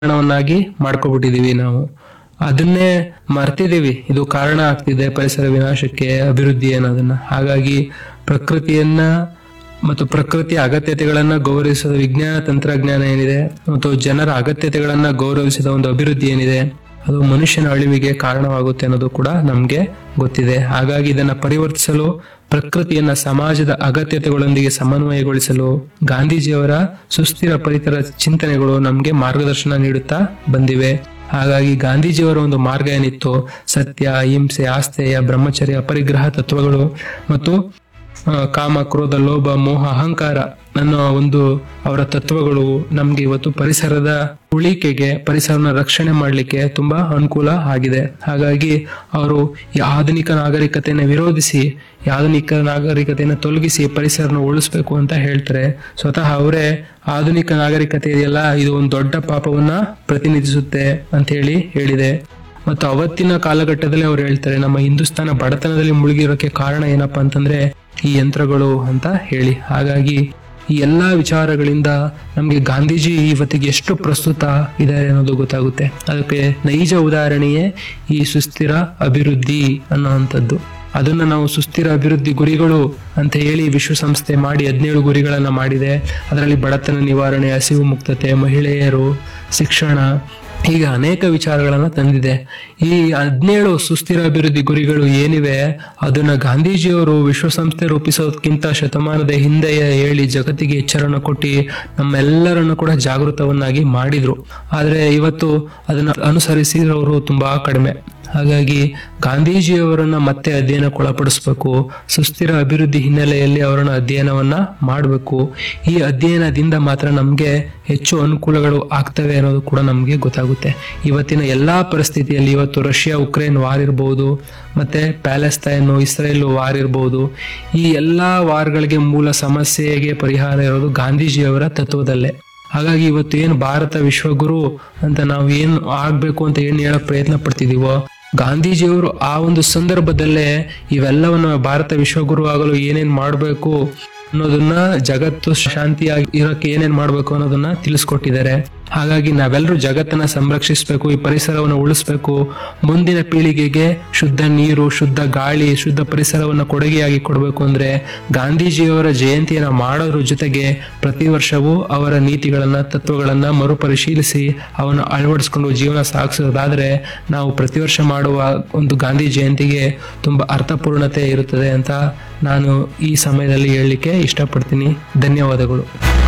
ಕಾರಣವನ್ನಾಗಿ ಮಾಡ್ಕೊಬಿಟ್ಟಿದೀವಿ ನಾವು ಅದನ್ನೇ ಮರ್ತಿದೀವಿ ಇದು ಕಾರಣ ಆಗ್ತಿದೆ ಪರಿಸರ ವಿನಾಶಕ್ಕೆ ಅಭಿವೃದ್ಧಿ ಅನ್ನೋದನ್ನ ಹಾಗಾಗಿ ಪ್ರಕೃತಿಯನ್ನ ಮತ್ತು ಪ್ರಕೃತಿಯ ಅಗತ್ಯತೆಗಳನ್ನ ಗೌರವಿಸಿದ ವಿಜ್ಞಾನ ತಂತ್ರಜ್ಞಾನ ಏನಿದೆ ಮತ್ತು ಜನರ ಅಗತ್ಯತೆಗಳನ್ನ ಗೌರವಿಸಿದ ಒಂದು ಅಭಿವೃದ್ಧಿ ಏನಿದೆ ಅದು ಮನುಷ್ಯನ ಅಳಿವಿಗೆ ಕಾರಣವಾಗುತ್ತೆ ಅನ್ನೋದು ಕೂಡ ನಮ್ಗೆ ಗೊತ್ತಿದೆ ಹಾಗಾಗಿ ಇದನ್ನ ಪರಿವರ್ತಿಸಲು ಪ್ರಕೃತಿಯನ್ನ ಸಮಾಜದ ಅಗತ್ಯತೆಗಳೊಂದಿಗೆ ಸಮನ್ವಯಗೊಳಿಸಲು ಗಾಂಧೀಜಿಯವರ ಸುಸ್ಥಿರ ಪರಿಸರ ಚಿಂತನೆಗಳು ನಮ್ಗೆ ಮಾರ್ಗದರ್ಶನ ನೀಡುತ್ತಾ ಬಂದಿವೆ ಹಾಗಾಗಿ ಗಾಂಧೀಜಿಯವರ ಒಂದು ಮಾರ್ಗ ಏನಿತ್ತು ಸತ್ಯ ಅಹಿಂಸೆ ಆಸ್ಥೇಯ ಬ್ರಹ್ಮಚರ್ಯ ಅಪರಿಗ್ರಹ ತತ್ವಗಳು ಮತ್ತು ಆ, ಕಾಮ ಕ್ರೋಧ ಲೋಭ ಮೋಹ ಅಹಂಕಾರ ಅನ್ನೋ ಒಂದು ಅವರ ತತ್ವಗಳು ನಮ್ಗೆ ಇವತ್ತು ಪರಿಸರದ ಉಳಿಕೆಗೆ ಪರಿಸರನ ರಕ್ಷಣೆ ಮಾಡಲಿಕ್ಕೆ ತುಂಬಾ ಅನುಕೂಲ ಆಗಿದೆ ಹಾಗಾಗಿ ಅವರು ಈ ಆಧುನಿಕ ನಾಗರಿಕತೆಯನ್ನು ವಿರೋಧಿಸಿ ಈ ಆಧುನಿಕ ನಾಗರಿಕತೆಯನ್ನು ತೊಲಗಿಸಿ ಪರಿಸರನ ಉಳಿಸ್ಬೇಕು ಅಂತ ಹೇಳ್ತಾರೆ ಸ್ವತಃ ಅವರೇ ಆಧುನಿಕ ನಾಗರಿಕತೆ ಇದೆಯಲ್ಲ ಇದು ಒಂದು ದೊಡ್ಡ ಪಾಪವನ್ನ ಪ್ರತಿನಿಧಿಸುತ್ತೆ ಅಂತ ಹೇಳಿ ಹೇಳಿದೆ ಮತ್ತು ಅವತ್ತಿನ ಕಾಲಘಟ್ಟದಲ್ಲಿ ಅವ್ರು ಹೇಳ್ತಾರೆ ನಮ್ಮ ಹಿಂದೂಸ್ತಾನ ಬಡತನದಲ್ಲಿ ಮುಳುಗಿರೋಕೆ ಕಾರಣ ಏನಪ್ಪಾ ಅಂತಂದ್ರೆ ಈ ಯಂತ್ರಗಳು ಅಂತ ಹೇಳಿ ಹಾಗಾಗಿ ಈ ಎಲ್ಲಾ ವಿಚಾರಗಳಿಂದ ನಮ್ಗೆ ಗಾಂಧೀಜಿ ಇವತ್ತಿಗೆ ಎಷ್ಟು ಪ್ರಸ್ತುತ ಇದ್ದಾರೆ ಅನ್ನೋದು ಗೊತ್ತಾಗುತ್ತೆ ಅದಕ್ಕೆ ನೈಜ ಉದಾಹರಣೆಯೇ ಈ ಸುಸ್ಥಿರ ಅಭಿವೃದ್ಧಿ ಅನ್ನೋವಂಥದ್ದು ಅದನ್ನ ನಾವು ಸುಸ್ಥಿರ ಅಭಿವೃದ್ಧಿ ಗುರಿಗಳು ಅಂತ ಹೇಳಿ ವಿಶ್ವಸಂಸ್ಥೆ ಮಾಡಿ ಹದಿನೇಳು ಗುರಿಗಳನ್ನ ಮಾಡಿದೆ ಅದರಲ್ಲಿ ಬಡತನ ನಿವಾರಣೆ ಹಸಿವು ಮುಕ್ತತೆ ಮಹಿಳೆಯರು ಶಿಕ್ಷಣ ಹೀಗೆ ಅನೇಕ ವಿಚಾರಗಳನ್ನ ತಂದಿದೆ ಈ ಹದಿನೇಳು ಸುಸ್ಥಿರ ಅಭಿವೃದ್ಧಿ ಗುರಿಗಳು ಏನಿವೆ ಅದನ್ನ ಗಾಂಧೀಜಿಯವರು ವಿಶ್ವಸಂಸ್ಥೆ ರೂಪಿಸೋದಕ್ಕಿಂತ ಶತಮಾನದ ಹಿಂದೆಯೇ ಹೇಳಿ ಜಗತ್ತಿಗೆ ಎಚ್ಚರನ್ನ ಕೊಟ್ಟು ನಮ್ಮೆಲ್ಲರನ್ನು ಕೂಡ ಜಾಗೃತವನ್ನಾಗಿ ಮಾಡಿದ್ರು ಆದ್ರೆ ಇವತ್ತು ಅದನ್ನ ಅನುಸರಿಸಿರೋರು ತುಂಬಾ ಕಡಿಮೆ ಹಾಗಾಗಿ ಗಾಂಧೀಜಿಯವರನ್ನ ಮತ್ತೆ ಅಧ್ಯಯನಕ್ಕೊಳಪಡಿಸ್ಬೇಕು ಸುಸ್ಥಿರ ಅಭಿವೃದ್ಧಿ ಹಿನ್ನೆಲೆಯಲ್ಲಿ ಅವರನ್ನ ಅಧ್ಯಯನವನ್ನ ಮಾಡಬೇಕು ಈ ಅಧ್ಯಯನದಿಂದ ಮಾತ್ರ ನಮ್ಗೆ ಹೆಚ್ಚು ಅನುಕೂಲಗಳು ಆಗ್ತವೆ ಅನ್ನೋದು ಕೂಡ ನಮ್ಗೆ ಗೊತ್ತಾಗುತ್ತೆ ಇವತ್ತಿನ ಎಲ್ಲಾ ಪರಿಸ್ಥಿತಿಯಲ್ಲಿ ಇವತ್ತು ರಷ್ಯಾ ಉಕ್ರೇನ್ ವಾರ್ ಇರಬಹುದು ಮತ್ತೆ ಪ್ಯಾಲೆಸ್ತೈನ್ ಇಸ್ರೇಲ್ ವಾರ್ ಇರಬಹುದು ಈ ಎಲ್ಲಾ ವಾರ್ಗಳಿಗೆ ಮೂಲ ಸಮಸ್ಯೆಗೆ ಪರಿಹಾರ ಇರೋದು ಗಾಂಧೀಜಿಯವರ ತತ್ವದಲ್ಲೇ ಹಾಗಾಗಿ ಇವತ್ತು ಏನು ಭಾರತ ವಿಶ್ವಗುರು ಅಂತ ನಾವು ಏನು ಆಗ್ಬೇಕು ಅಂತ ಏನ್ ಹೇಳಕ್ ಪ್ರಯತ್ನ ಪಡ್ತಿದೀವೋ ಗಾಂಧೀಜಿಯವರು ಆ ಒಂದು ಸಂದರ್ಭದಲ್ಲೇ ಇವೆಲ್ಲವನ್ನ ಭಾರತ ವಿಶ್ವಗುರು ಆಗಲು ಏನೇನ್ ಮಾಡಬೇಕು ಅನ್ನೋದನ್ನ ಜಗತ್ತು ಶಾಂತಿಯಾಗಿ ಇರೋಕೆ ಏನೇನ್ ಮಾಡ್ಬೇಕು ಅನ್ನೋದನ್ನ ತಿಳಿಸ್ಕೊಟ್ಟಿದ್ದಾರೆ ಹಾಗಾಗಿ ನಾವೆಲ್ಲರೂ ಜಗತ್ತನ್ನ ಸಂರಕ್ಷಿಸಬೇಕು ಈ ಪರಿಸರವನ್ನು ಉಳಿಸ್ಬೇಕು ಮುಂದಿನ ಪೀಳಿಗೆಗೆ ಶುದ್ಧ ನೀರು ಶುದ್ಧ ಗಾಳಿ ಶುದ್ಧ ಪರಿಸರವನ್ನು ಕೊಡುಗೆಯಾಗಿ ಕೊಡಬೇಕು ಅಂದ್ರೆ ಗಾಂಧೀಜಿಯವರ ಜಯಂತಿಯನ್ನ ಮಾಡೋದ್ರ ಜೊತೆಗೆ ಪ್ರತಿ ವರ್ಷವೂ ಅವರ ನೀತಿಗಳನ್ನ ತತ್ವಗಳನ್ನ ಮರುಪರಿಶೀಲಿಸಿ ಅವನ್ನ ಅಳವಡಿಸ್ಕೊಂಡು ಜೀವನ ಸಾಗಿಸೋದಾದ್ರೆ ನಾವು ಪ್ರತಿ ವರ್ಷ ಮಾಡುವ ಒಂದು ಗಾಂಧಿ ಜಯಂತಿಗೆ ತುಂಬಾ ಅರ್ಥಪೂರ್ಣತೆ ಇರುತ್ತದೆ ಅಂತ ನಾನು ಈ ಸಮಯದಲ್ಲಿ ಹೇಳಲಿಕ್ಕೆ ಇಷ್ಟಪಡ್ತೀನಿ ಧನ್ಯವಾದಗಳು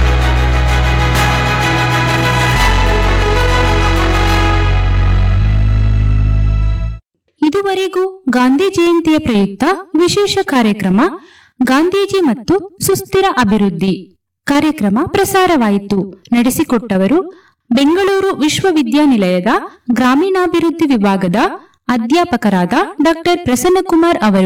ಇದುವರೆಗೂ ಗಾಂಧಿ ಜಯಂತಿಯ ಪ್ರಯುಕ್ತ ವಿಶೇಷ ಕಾರ್ಯಕ್ರಮ ಗಾಂಧೀಜಿ ಮತ್ತು ಸುಸ್ಥಿರ ಅಭಿವೃದ್ಧಿ ಕಾರ್ಯಕ್ರಮ ಪ್ರಸಾರವಾಯಿತು ನಡೆಸಿಕೊಟ್ಟವರು ಬೆಂಗಳೂರು ವಿಶ್ವವಿದ್ಯಾನಿಲಯದ ಗ್ರಾಮೀಣಾಭಿವೃದ್ಧಿ ವಿಭಾಗದ ಅಧ್ಯಾಪಕರಾದ ಡಾಕ್ಟರ್ ಪ್ರಸನ್ನಕುಮಾರ್ ಅವರು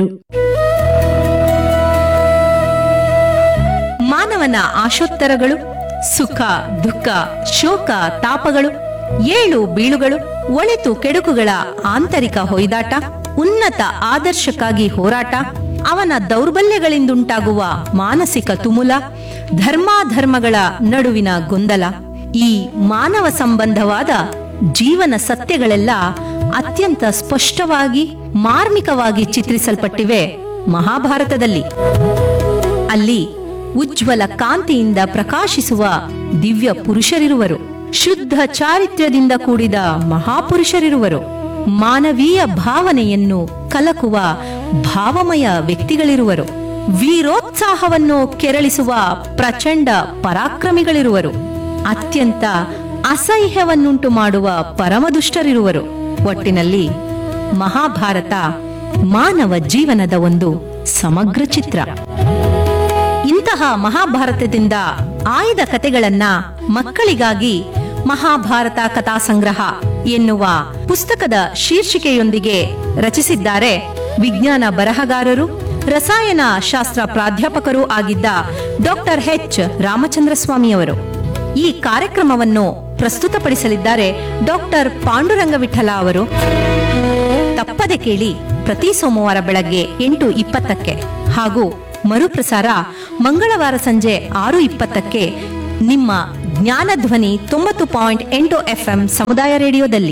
ಮಾನವನ ಆಶೋತ್ತರಗಳು ಸುಖ ದುಃಖ ಶೋಕ ತಾಪಗಳು ಏಳು ಬೀಳುಗಳು ಒಳಿತು ಕೆಡುಕುಗಳ ಆಂತರಿಕ ಹೊಯ್ದಾಟ ಉನ್ನತ ಆದರ್ಶಕ್ಕಾಗಿ ಹೋರಾಟ ಅವನ ದೌರ್ಬಲ್ಯಗಳಿಂದುಂಟಾಗುವ ಮಾನಸಿಕ ತುಮುಲ ಧರ್ಮಾಧರ್ಮಗಳ ನಡುವಿನ ಗೊಂದಲ ಈ ಮಾನವ ಸಂಬಂಧವಾದ ಜೀವನ ಸತ್ಯಗಳೆಲ್ಲ ಅತ್ಯಂತ ಸ್ಪಷ್ಟವಾಗಿ ಮಾರ್ಮಿಕವಾಗಿ ಚಿತ್ರಿಸಲ್ಪಟ್ಟಿವೆ ಮಹಾಭಾರತದಲ್ಲಿ ಅಲ್ಲಿ ಉಜ್ವಲ ಕಾಂತಿಯಿಂದ ಪ್ರಕಾಶಿಸುವ ದಿವ್ಯ ಪುರುಷರಿರುವರು ಶುದ್ಧ ಚಾರಿತ್ರ್ಯದಿಂದ ಕೂಡಿದ ಮಹಾಪುರುಷರಿರುವರು ಮಾನವೀಯ ಭಾವನೆಯನ್ನು ಕಲಕುವ ಭಾವಮಯ ವ್ಯಕ್ತಿಗಳಿರುವರು ವೀರೋತ್ಸಾಹವನ್ನು ಕೆರಳಿಸುವ ಪ್ರಚಂಡ ಪರಾಕ್ರಮಿಗಳಿರುವರು ಅತ್ಯಂತ ಅಸಹ್ಯವನ್ನುಂಟು ಮಾಡುವ ಪರಮದುಷ್ಟರಿರುವರು ಒಟ್ಟಿನಲ್ಲಿ ಮಹಾಭಾರತ ಮಾನವ ಜೀವನದ ಒಂದು ಸಮಗ್ರ ಚಿತ್ರ ಇಂತಹ ಮಹಾಭಾರತದಿಂದ ಆಯ್ದ ಕತೆಗಳನ್ನ ಮಕ್ಕಳಿಗಾಗಿ ಮಹಾಭಾರತ ಕಥಾ ಸಂಗ್ರಹ ಎನ್ನುವ ಪುಸ್ತಕದ ಶೀರ್ಷಿಕೆಯೊಂದಿಗೆ ರಚಿಸಿದ್ದಾರೆ ವಿಜ್ಞಾನ ಬರಹಗಾರರು ರಸಾಯನ ಶಾಸ್ತ್ರ ಪ್ರಾಧ್ಯಾಪಕರೂ ಆಗಿದ್ದ ಡಾಕ್ಟರ್ ಎಚ್ ರಾಮಚಂದ್ರ ಸ್ವಾಮಿಯವರು ಈ ಕಾರ್ಯಕ್ರಮವನ್ನು ಪ್ರಸ್ತುತಪಡಿಸಲಿದ್ದಾರೆ ಡಾಕ್ಟರ್ ಪಾಂಡುರಂಗ ವಿಠಲ ಅವರು ತಪ್ಪದೆ ಕೇಳಿ ಪ್ರತಿ ಸೋಮವಾರ ಬೆಳಗ್ಗೆ ಎಂಟು ಇಪ್ಪತ್ತಕ್ಕೆ ಹಾಗೂ ಮರುಪ್ರಸಾರ ಮಂಗಳವಾರ ಸಂಜೆ ಆರು ಇಪ್ಪತ್ತಕ್ಕೆ ನಿಮ್ಮ ಜ್ಞಾನಧ್ವನಿ ತೊಂಬತ್ತು ಪಾಯಿಂಟ್ ಎಂಟು ಎಫ್ಎಂ ಸಮುದಾಯ ರೇಡಿಯೋದಲ್ಲಿ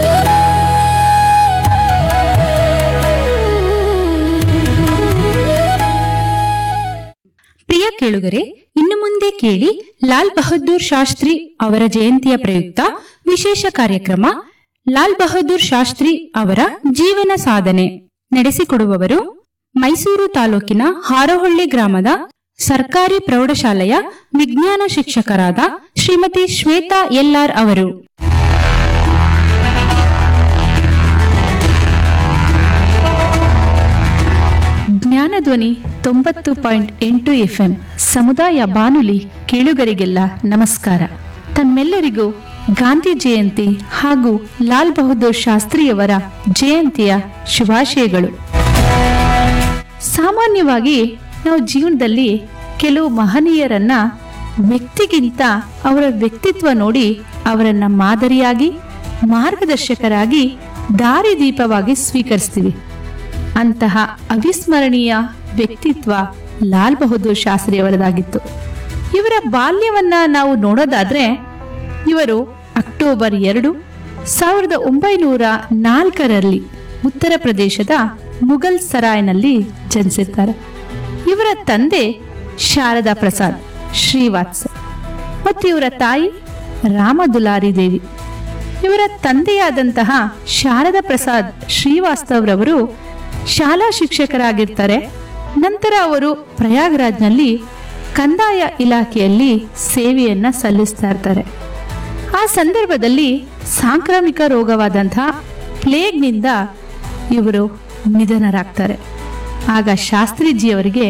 ಪ್ರಿಯ ಕೇಳುಗರೆ ಇನ್ನು ಮುಂದೆ ಕೇಳಿ ಲಾಲ್ ಬಹದ್ದೂರ್ ಶಾಸ್ತ್ರಿ ಅವರ ಜಯಂತಿಯ ಪ್ರಯುಕ್ತ ವಿಶೇಷ ಕಾರ್ಯಕ್ರಮ ಲಾಲ್ ಬಹದ್ದೂರ್ ಶಾಸ್ತ್ರಿ ಅವರ ಜೀವನ ಸಾಧನೆ ನಡೆಸಿಕೊಡುವವರು ಮೈಸೂರು ತಾಲೂಕಿನ ಹಾರೋಹಳ್ಳಿ ಗ್ರಾಮದ ಸರ್ಕಾರಿ ಪ್ರೌಢಶಾಲೆಯ ವಿಜ್ಞಾನ ಶಿಕ್ಷಕರಾದ ಶ್ರೀಮತಿ ಶ್ವೇತಾ ಎಲ್ಆರ್ ಅವರು ಜ್ಞಾನಧ್ವನಿ ತೊಂಬತ್ತು ಪಾಯಿಂಟ್ ಎಂಟು ಎಫ್ಎಂ ಸಮುದಾಯ ಬಾನುಲಿ ಕೇಳುಗರಿಗೆಲ್ಲ ನಮಸ್ಕಾರ ತಮ್ಮೆಲ್ಲರಿಗೂ ಗಾಂಧಿ ಜಯಂತಿ ಹಾಗೂ ಲಾಲ್ ಬಹದ್ದೂರ್ ಶಾಸ್ತ್ರಿಯವರ ಜಯಂತಿಯ ಶುಭಾಶಯಗಳು ಸಾಮಾನ್ಯವಾಗಿ ನಾವು ಜೀವನದಲ್ಲಿ ಕೆಲವು ಮಹನೀಯರನ್ನ ವ್ಯಕ್ತಿಗಿಂತ ಅವರ ವ್ಯಕ್ತಿತ್ವ ನೋಡಿ ಅವರನ್ನ ಮಾದರಿಯಾಗಿ ಮಾರ್ಗದರ್ಶಕರಾಗಿ ದಾರಿದೀಪವಾಗಿ ಸ್ವೀಕರಿಸ್ತೀವಿ ಅಂತಹ ಅವಿಸ್ಮರಣೀಯ ವ್ಯಕ್ತಿತ್ವ ಲಾಲ್ ಬಹದ್ದೂರ್ ಶಾಸ್ತ್ರಿ ಅವರದಾಗಿತ್ತು ಇವರ ಬಾಲ್ಯವನ್ನ ನಾವು ನೋಡೋದಾದ್ರೆ ಇವರು ಅಕ್ಟೋಬರ್ ಎರಡು ಸಾವಿರದ ಒಂಬೈನೂರ ನಾಲ್ಕರಲ್ಲಿ ಉತ್ತರ ಪ್ರದೇಶದ ಮುಘಲ್ ಸರಾಯ್ನಲ್ಲಿ ಜನಿಸಿರ್ತಾರೆ ಇವರ ತಂದೆ ಶಾರದಾ ಪ್ರಸಾದ್ ಶ್ರೀವಾತ್ಸ ಮತ್ತು ಇವರ ತಾಯಿ ರಾಮದುಲಾರಿ ದೇವಿ ಇವರ ತಂದೆಯಾದಂತಹ ಶಾರದಾ ಪ್ರಸಾದ್ ಶ್ರೀವಾಸ್ತವ್ರವರು ಶಾಲಾ ಶಿಕ್ಷಕರಾಗಿರ್ತಾರೆ ನಂತರ ಅವರು ಪ್ರಯಾಗ್ರಾಜ್ನಲ್ಲಿ ಕಂದಾಯ ಇಲಾಖೆಯಲ್ಲಿ ಸೇವೆಯನ್ನ ಸಲ್ಲಿಸ್ತಾ ಇರ್ತಾರೆ ಆ ಸಂದರ್ಭದಲ್ಲಿ ಸಾಂಕ್ರಾಮಿಕ ರೋಗವಾದಂತಹ ಪ್ಲೇಗ್ನಿಂದ ಇವರು ನಿಧನರಾಗ್ತಾರೆ ಆಗ ಶಾಸ್ತ್ರಿಜಿಯವರಿಗೆ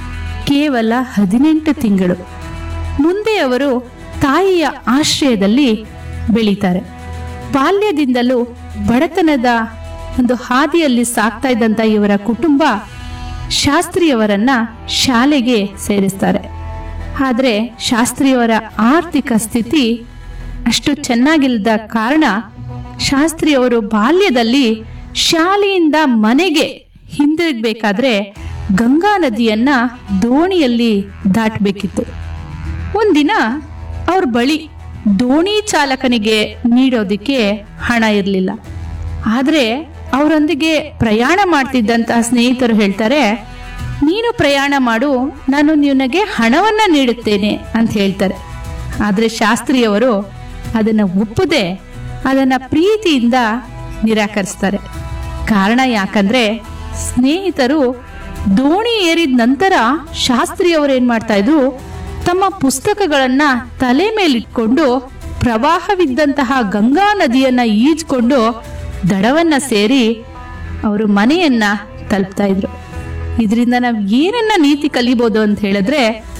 ಕೇವಲ ಹದಿನೆಂಟು ತಿಂಗಳು ಮುಂದೆ ಅವರು ತಾಯಿಯ ಆಶ್ರಯದಲ್ಲಿ ಬೆಳೀತಾರೆ ಬಾಲ್ಯದಿಂದಲೂ ಬಡತನದ ಒಂದು ಹಾದಿಯಲ್ಲಿ ಸಾಕ್ತಾ ಇದ್ದಂತ ಇವರ ಕುಟುಂಬ ಶಾಸ್ತ್ರಿಯವರನ್ನ ಶಾಲೆಗೆ ಸೇರಿಸ್ತಾರೆ ಆದರೆ ಶಾಸ್ತ್ರಿಯವರ ಆರ್ಥಿಕ ಸ್ಥಿತಿ ಅಷ್ಟು ಚೆನ್ನಾಗಿಲ್ಲದ ಕಾರಣ ಶಾಸ್ತ್ರಿಯವರು ಬಾಲ್ಯದಲ್ಲಿ ಶಾಲೆಯಿಂದ ಮನೆಗೆ ಹಿಂದಿರುಗಬೇಕಾದ್ರೆ ಗಂಗಾ ನದಿಯನ್ನ ದೋಣಿಯಲ್ಲಿ ದಾಟಬೇಕಿತ್ತು ಒಂದಿನ ಅವ್ರ ಬಳಿ ದೋಣಿ ಚಾಲಕನಿಗೆ ನೀಡೋದಕ್ಕೆ ಹಣ ಇರಲಿಲ್ಲ ಆದರೆ ಅವರೊಂದಿಗೆ ಪ್ರಯಾಣ ಮಾಡ್ತಿದ್ದಂತಹ ಸ್ನೇಹಿತರು ಹೇಳ್ತಾರೆ ನೀನು ಪ್ರಯಾಣ ಮಾಡು ನಾನು ನಿನಗೆ ಹಣವನ್ನ ನೀಡುತ್ತೇನೆ ಅಂತ ಹೇಳ್ತಾರೆ ಆದರೆ ಶಾಸ್ತ್ರಿಯವರು ಅದನ್ನು ಒಪ್ಪದೆ ಅದನ್ನ ಪ್ರೀತಿಯಿಂದ ನಿರಾಕರಿಸ್ತಾರೆ ಕಾರಣ ಯಾಕಂದ್ರೆ ಸ್ನೇಹಿತರು ದೋಣಿ ಏರಿದ ನಂತರ ಶಾಸ್ತ್ರಿಯವರು ಏನ್ ಮಾಡ್ತಾ ಇದ್ರು ತಮ್ಮ ಪುಸ್ತಕಗಳನ್ನ ತಲೆ ಮೇಲಿಟ್ಕೊಂಡು ಪ್ರವಾಹವಿದ್ದಂತಹ ಗಂಗಾ ನದಿಯನ್ನ ಈಜ್ಕೊಂಡು ದಡವನ್ನ ಸೇರಿ ಅವರು ಮನೆಯನ್ನ ತಲುಪ್ತಾ ಇದ್ರು ಇದರಿಂದ ನಾವು ಏನನ್ನ ನೀತಿ ಕಲಿಬೋದು ಅಂತ ಹೇಳಿದ್ರೆ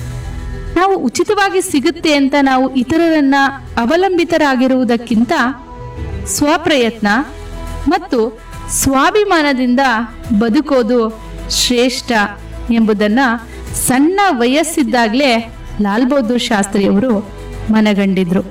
ನಾವು ಉಚಿತವಾಗಿ ಸಿಗುತ್ತೆ ಅಂತ ನಾವು ಇತರರನ್ನ ಅವಲಂಬಿತರಾಗಿರುವುದಕ್ಕಿಂತ ಸ್ವಪ್ರಯತ್ನ ಮತ್ತು ಸ್ವಾಭಿಮಾನದಿಂದ ಬದುಕೋದು ಶ್ರೇಷ್ಠ ಎಂಬುದನ್ನ ಸಣ್ಣ ವಯಸ್ಸಿದ್ದಾಗಲೇ ಲಾಲ್ ಬಹದ್ದೂರ್ ಶಾಸ್ತ್ರಿಯವರು ಮನಗಂಡಿದ್ರು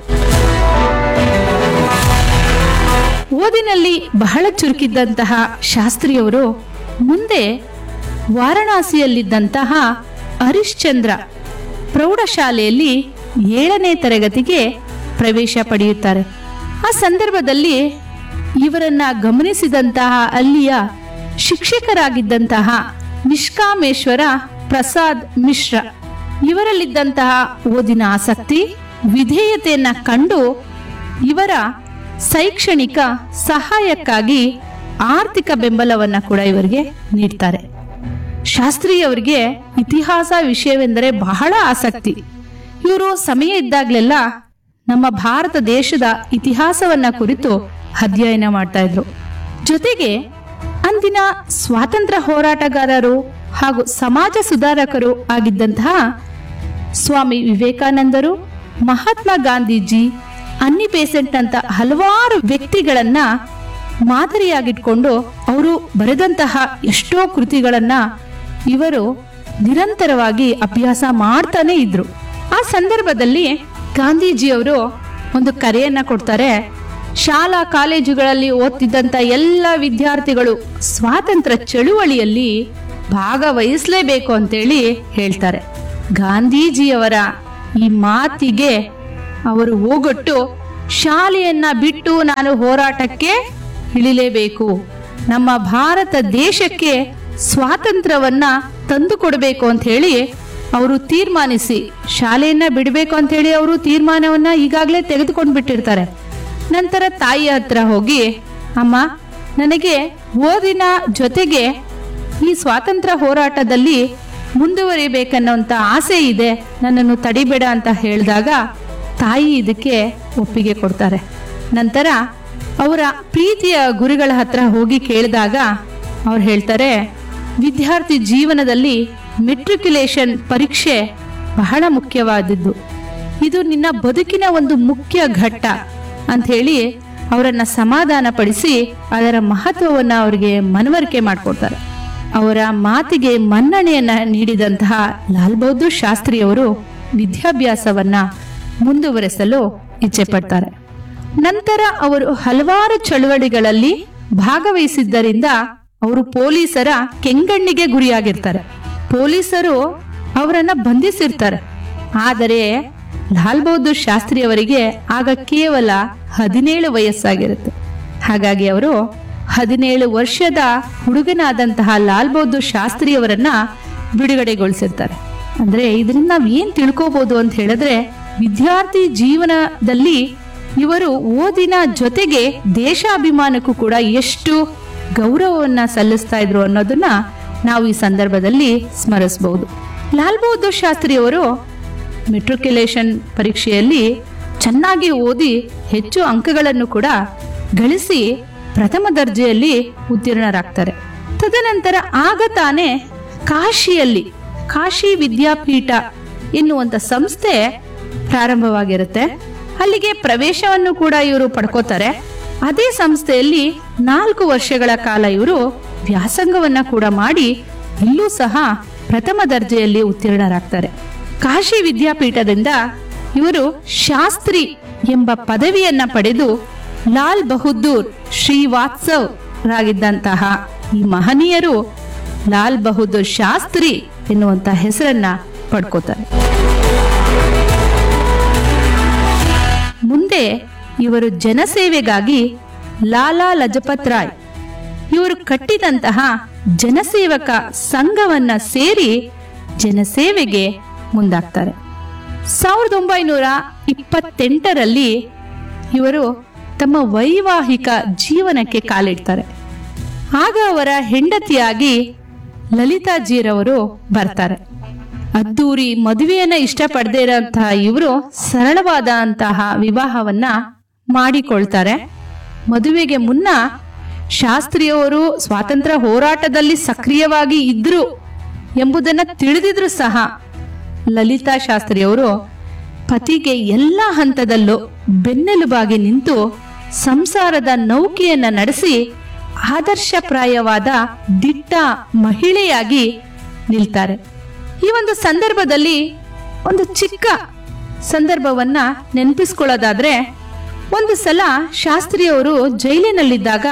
ಓದಿನಲ್ಲಿ ಬಹಳ ಚುರುಕಿದ್ದಂತಹ ಶಾಸ್ತ್ರಿಯವರು ಮುಂದೆ ವಾರಣಾಸಿಯಲ್ಲಿದ್ದಂತಹ ಹರಿಶ್ಚಂದ್ರ ಪ್ರೌಢಶಾಲೆಯಲ್ಲಿ ಏಳನೇ ತರಗತಿಗೆ ಪ್ರವೇಶ ಪಡೆಯುತ್ತಾರೆ ಆ ಸಂದರ್ಭದಲ್ಲಿ ಇವರನ್ನ ಗಮನಿಸಿದಂತಹ ಅಲ್ಲಿಯ ಶಿಕ್ಷಕರಾಗಿದ್ದಂತಹ ನಿಷ್ಕಾಮೇಶ್ವರ ಪ್ರಸಾದ್ ಮಿಶ್ರ ಇವರಲ್ಲಿದ್ದಂತಹ ಓದಿನ ಆಸಕ್ತಿ ವಿಧೇಯತೆಯನ್ನ ಕಂಡು ಇವರ ಶೈಕ್ಷಣಿಕ ಸಹಾಯಕ್ಕಾಗಿ ಆರ್ಥಿಕ ಬೆಂಬಲವನ್ನ ಕೂಡ ಇವರಿಗೆ ನೀಡ್ತಾರೆ ಶಾಸ್ತ್ರಿಯವರಿಗೆ ಇತಿಹಾಸ ವಿಷಯವೆಂದರೆ ಬಹಳ ಆಸಕ್ತಿ ಇವರು ಸಮಯ ಇದ್ದಾಗಲೆಲ್ಲ ನಮ್ಮ ಭಾರತ ದೇಶದ ಇತಿಹಾಸವನ್ನ ಕುರಿತು ಅಧ್ಯಯನ ಮಾಡ್ತಾ ಇದ್ರು ಜೊತೆಗೆ ಅಂದಿನ ಸ್ವಾತಂತ್ರ್ಯ ಹೋರಾಟಗಾರರು ಹಾಗೂ ಸಮಾಜ ಸುಧಾರಕರು ಆಗಿದ್ದಂತಹ ಸ್ವಾಮಿ ವಿವೇಕಾನಂದರು ಮಹಾತ್ಮ ಗಾಂಧೀಜಿ ಅನ್ನಿ ಬೇಸೆಂಟ್ ಅಂತ ಹಲವಾರು ವ್ಯಕ್ತಿಗಳನ್ನ ಮಾದರಿಯಾಗಿಟ್ಕೊಂಡು ಅವರು ಬರೆದಂತಹ ಎಷ್ಟೋ ಕೃತಿಗಳನ್ನ ಇವರು ನಿರಂತರವಾಗಿ ಅಭ್ಯಾಸ ಮಾಡ್ತಾನೆ ಇದ್ರು ಆ ಸಂದರ್ಭದಲ್ಲಿ ಗಾಂಧೀಜಿಯವರು ಒಂದು ಕರೆಯನ್ನ ಕೊಡ್ತಾರೆ ಶಾಲಾ ಕಾಲೇಜುಗಳಲ್ಲಿ ಓದ್ತಿದ್ದಂತ ಎಲ್ಲ ವಿದ್ಯಾರ್ಥಿಗಳು ಸ್ವಾತಂತ್ರ್ಯ ಚಳುವಳಿಯಲ್ಲಿ ಭಾಗವಹಿಸಲೇಬೇಕು ಅಂತೇಳಿ ಹೇಳ್ತಾರೆ ಗಾಂಧೀಜಿಯವರ ಈ ಮಾತಿಗೆ ಅವರು ಹೋಗೊಟ್ಟು ಶಾಲೆಯನ್ನ ಬಿಟ್ಟು ನಾನು ಹೋರಾಟಕ್ಕೆ ಇಳಿಲೇಬೇಕು ನಮ್ಮ ಭಾರತ ದೇಶಕ್ಕೆ ಸ್ವಾತಂತ್ರ್ಯವನ್ನ ತಂದು ಕೊಡಬೇಕು ಅಂತ ಹೇಳಿ ಅವರು ತೀರ್ಮಾನಿಸಿ ಶಾಲೆಯನ್ನ ಬಿಡಬೇಕು ಅಂತ ಹೇಳಿ ಅವರು ತೀರ್ಮಾನವನ್ನ ಈಗಾಗಲೇ ತೆಗೆದುಕೊಂಡು ಬಿಟ್ಟಿರ್ತಾರೆ ನಂತರ ತಾಯಿಯ ಹತ್ರ ಹೋಗಿ ಅಮ್ಮ ನನಗೆ ಓದಿನ ಜೊತೆಗೆ ಈ ಸ್ವಾತಂತ್ರ್ಯ ಹೋರಾಟದಲ್ಲಿ ಮುಂದುವರಿಬೇಕನ್ನೋಂಥ ಆಸೆ ಇದೆ ನನ್ನನ್ನು ತಡಿಬೇಡ ಅಂತ ಹೇಳಿದಾಗ ತಾಯಿ ಇದಕ್ಕೆ ಒಪ್ಪಿಗೆ ಕೊಡ್ತಾರೆ ನಂತರ ಅವರ ಪ್ರೀತಿಯ ಗುರುಗಳ ಹತ್ರ ಹೋಗಿ ಕೇಳಿದಾಗ ಅವ್ರು ಹೇಳ್ತಾರೆ ವಿದ್ಯಾರ್ಥಿ ಜೀವನದಲ್ಲಿ ಮೆಟ್ರಿಕ್ಯುಲೇಷನ್ ಪರೀಕ್ಷೆ ಬಹಳ ಮುಖ್ಯವಾದದ್ದು ಇದು ನಿನ್ನ ಬದುಕಿನ ಒಂದು ಮುಖ್ಯ ಘಟ್ಟ ಅಂತ ಹೇಳಿ ಅವರನ್ನ ಸಮಾಧಾನ ಪಡಿಸಿ ಅದರ ಮಹತ್ವವನ್ನ ಅವರಿಗೆ ಮನವರಿಕೆ ಮಾಡಿಕೊಡ್ತಾರೆ ಅವರ ಮಾತಿಗೆ ಮನ್ನಣೆಯನ್ನ ನೀಡಿದಂತಹ ಲಾಲ್ ಬಹದ್ದೂರ್ ಶಾಸ್ತ್ರಿಯವರು ವಿದ್ಯಾಭ್ಯಾಸವನ್ನ ಮುಂದುವರೆಸಲು ಇಚ್ಛೆ ಪಡ್ತಾರೆ ನಂತರ ಅವರು ಹಲವಾರು ಚಳುವಳಿಗಳಲ್ಲಿ ಭಾಗವಹಿಸಿದ್ದರಿಂದ ಅವರು ಪೊಲೀಸರ ಕೆಂಗಣ್ಣಿಗೆ ಗುರಿಯಾಗಿರ್ತಾರೆ ಪೊಲೀಸರು ಅವರನ್ನ ಬಂಧಿಸಿರ್ತಾರೆ ಆದರೆ ಲಾಲ್ ಬಹದ್ದೂರ್ ಶಾಸ್ತ್ರಿ ಅವರಿಗೆ ಆಗ ಕೇವಲ ಹದಿನೇಳು ವಯಸ್ಸಾಗಿರುತ್ತೆ ಹಾಗಾಗಿ ಅವರು ಹದಿನೇಳು ವರ್ಷದ ಹುಡುಗನಾದಂತಹ ಲಾಲ್ ಬಹದ್ದೂರ್ ಶಾಸ್ತ್ರಿ ಅವರನ್ನ ಬಿಡುಗಡೆಗೊಳಿಸಿರ್ತಾರೆ ಅಂದ್ರೆ ಇದರಿಂದ ನಾವ್ ಏನ್ ತಿಳ್ಕೋಬಹುದು ಅಂತ ಹೇಳಿದ್ರೆ ವಿದ್ಯಾರ್ಥಿ ಜೀವನದಲ್ಲಿ ಇವರು ಓದಿನ ಜೊತೆಗೆ ದೇಶಾಭಿಮಾನಕ್ಕೂ ಕೂಡ ಎಷ್ಟು ಗೌರವವನ್ನ ಸಲ್ಲಿಸ್ತಾ ಇದ್ರು ಅನ್ನೋದನ್ನ ನಾವು ಈ ಸಂದರ್ಭದಲ್ಲಿ ಸ್ಮರಿಸಬಹುದು ಲಾಲ್ ಬಹದ್ದೂರ್ ಶಾಸ್ತ್ರಿ ಅವರು ಮೆಟ್ರಿಕ್ಯುಲೇಷನ್ ಪರೀಕ್ಷೆಯಲ್ಲಿ ಚೆನ್ನಾಗಿ ಓದಿ ಹೆಚ್ಚು ಅಂಕಗಳನ್ನು ಕೂಡ ಗಳಿಸಿ ಪ್ರಥಮ ದರ್ಜೆಯಲ್ಲಿ ಉತ್ತೀರ್ಣರಾಗ್ತಾರೆ ತದನಂತರ ಆಗ ತಾನೇ ಕಾಶಿಯಲ್ಲಿ ಕಾಶಿ ವಿದ್ಯಾಪೀಠ ಎನ್ನುವಂತ ಸಂಸ್ಥೆ ಪ್ರಾರಂಭವಾಗಿರುತ್ತೆ ಅಲ್ಲಿಗೆ ಪ್ರವೇಶವನ್ನು ಕೂಡ ಇವರು ಪಡ್ಕೋತಾರೆ ಅದೇ ಸಂಸ್ಥೆಯಲ್ಲಿ ನಾಲ್ಕು ವರ್ಷಗಳ ಕಾಲ ಇವರು ವ್ಯಾಸಂಗವನ್ನ ಕೂಡ ಮಾಡಿ ಇಲ್ಲೂ ಸಹ ಪ್ರಥಮ ದರ್ಜೆಯಲ್ಲಿ ಉತ್ತೀರ್ಣರಾಗ್ತಾರೆ ಕಾಶಿ ವಿದ್ಯಾಪೀಠದಿಂದ ಇವರು ಶಾಸ್ತ್ರಿ ಎಂಬ ಪದವಿಯನ್ನ ಪಡೆದು ಲಾಲ್ ಬಹದ್ದೂರ್ ಶ್ರೀವಾತ್ಸವ್ ರಾಗಿದ್ದಂತಹ ಈ ಮಹನೀಯರು ಲಾಲ್ ಬಹದ್ದೂರ್ ಶಾಸ್ತ್ರಿ ಎನ್ನುವಂತ ಹೆಸರನ್ನ ಪಡ್ಕೋತಾರೆ ಮುಂದೆ ಇವರು ಜನಸೇವೆಗಾಗಿ ಲಾಲಾ ಲಜಪತ್ ರಾಯ್ ಇವರು ಕಟ್ಟಿದಂತಹ ಜನಸೇವಕ ಸಂಘವನ್ನ ಸೇರಿ ಜನಸೇವೆಗೆ ಮುಂದಾಗ್ತಾರೆ ಸಾವಿರದ ಒಂಬೈನೂರ ಇಪ್ಪತ್ತೆಂಟರಲ್ಲಿ ಇವರು ತಮ್ಮ ವೈವಾಹಿಕ ಜೀವನಕ್ಕೆ ಕಾಲಿಡ್ತಾರೆ ಆಗ ಅವರ ಹೆಂಡತಿಯಾಗಿ ಲಲಿತಾಜಿರವರು ಬರ್ತಾರೆ ಅದ್ದೂರಿ ಮದುವೆಯನ್ನ ಇಷ್ಟಪಡದೇ ಇರೋಂತಹ ಇವರು ಸರಳವಾದಂತಹ ವಿವಾಹವನ್ನ ಮಾಡಿಕೊಳ್ತಾರೆ ಮದುವೆಗೆ ಮುನ್ನ ಶಾಸ್ತ್ರಿಯವರು ಸ್ವಾತಂತ್ರ್ಯ ಹೋರಾಟದಲ್ಲಿ ಸಕ್ರಿಯವಾಗಿ ಇದ್ರು ಎಂಬುದನ್ನ ತಿಳಿದಿದ್ರು ಸಹ ಲಲಿತಾ ಶಾಸ್ತ್ರಿಯವರು ಪತಿಗೆ ಎಲ್ಲ ಹಂತದಲ್ಲೂ ಬೆನ್ನೆಲುಬಾಗಿ ನಿಂತು ಸಂಸಾರದ ನೌಕೆಯನ್ನ ನಡೆಸಿ ಆದರ್ಶಪ್ರಾಯವಾದ ದಿಟ್ಟ ಮಹಿಳೆಯಾಗಿ ನಿಲ್ತಾರೆ ಈ ಒಂದು ಸಂದರ್ಭದಲ್ಲಿ ಒಂದು ಚಿಕ್ಕ ಸಂದರ್ಭವನ್ನ ನೆನಪಿಸ್ಕೊಳ್ಳೋದಾದ್ರೆ ಒಂದು ಸಲ ಶಾಸ್ತ್ರಿಯವರು ಜೈಲಿನಲ್ಲಿದ್ದಾಗ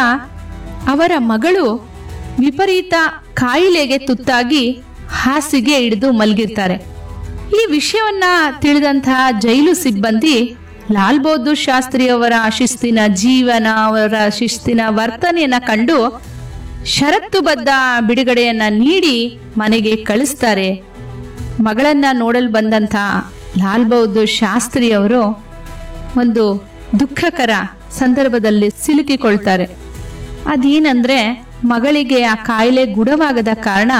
ಅವರ ಮಗಳು ವಿಪರೀತ ಕಾಯಿಲೆಗೆ ತುತ್ತಾಗಿ ಹಾಸಿಗೆ ಹಿಡಿದು ಮಲಗಿರ್ತಾರೆ ಈ ವಿಷಯವನ್ನ ತಿಳಿದಂತಹ ಜೈಲು ಸಿಬ್ಬಂದಿ ಲಾಲ್ ಬಹದ್ದೂರ್ ಶಾಸ್ತ್ರಿ ಅವರ ಶಿಸ್ತಿನ ಜೀವನ ಅವರ ಶಿಸ್ತಿನ ವರ್ತನೆಯನ್ನ ಕಂಡು ಷರತ್ತುಬದ್ಧ ಬಿಡುಗಡೆಯನ್ನ ನೀಡಿ ಮನೆಗೆ ಕಳಿಸ್ತಾರೆ ಮಗಳನ್ನ ನೋಡಲು ಬಂದಂತ ಲಾಲ್ ಬಹದ್ದೂರ್ ಶಾಸ್ತ್ರಿ ಅವರು ಒಂದು ದುಃಖಕರ ಸಂದರ್ಭದಲ್ಲಿ ಸಿಲುಕಿಕೊಳ್ತಾರೆ ಅದೇನಂದ್ರೆ ಮಗಳಿಗೆ ಆ ಕಾಯಿಲೆ ಗುಣವಾಗದ ಕಾರಣ